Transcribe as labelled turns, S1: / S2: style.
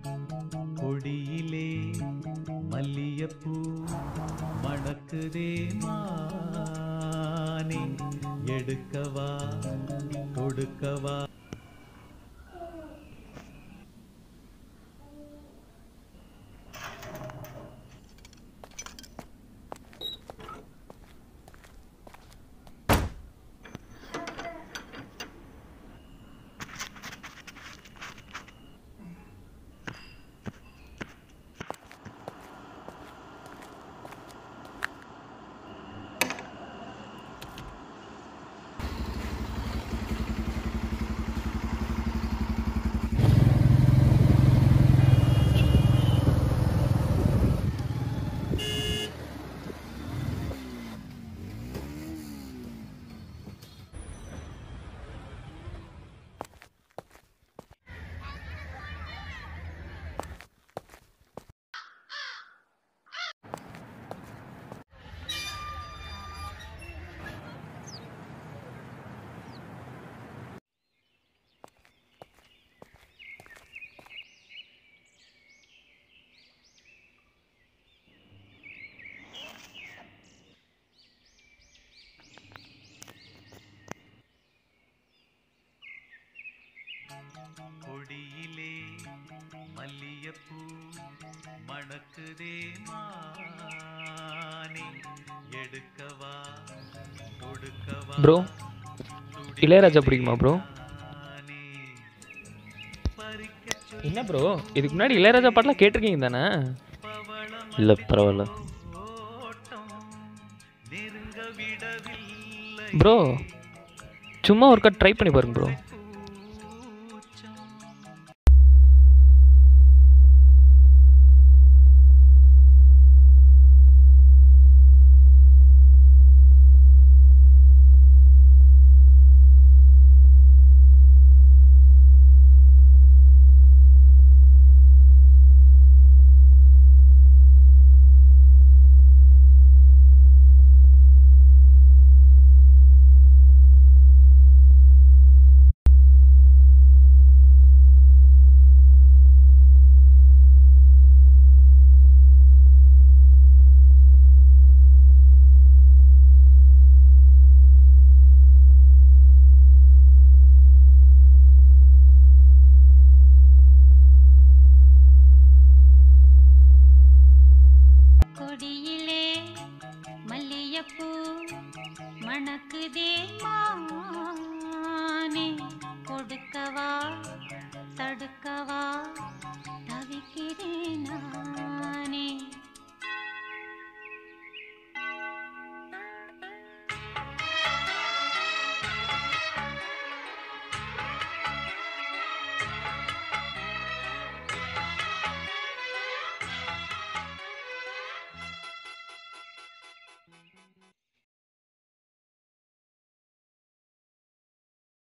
S1: கொடியிலே மல்லியப்பூ மணக்குதே மானே எடுக்கவா கொடுக்கவா கொடியிலே மல்லியப்பூ மணக்குதே மானே எடுக்கவா கொடுக்கவா
S2: ப்ரோ இளையராஜா பிடிக்குமா ப்ரோ
S1: நானே பறிக்கச்
S2: என்ன ப்ரோ இதுக்கு முன்னாடி இளையராஜா பாட்டெலாம் கேட்டிருக்கீங்க தானே
S3: இல்லை பரவாயில்ல
S1: ஓட்டம் நெருங்க விடவில்லை
S2: ப்ரோ சும்மா ஒருக்கா ட்ரை பண்ணி பாருங்க ப்ரோ
S4: கொடியிலே மல்லியப்பூ மணக்குதே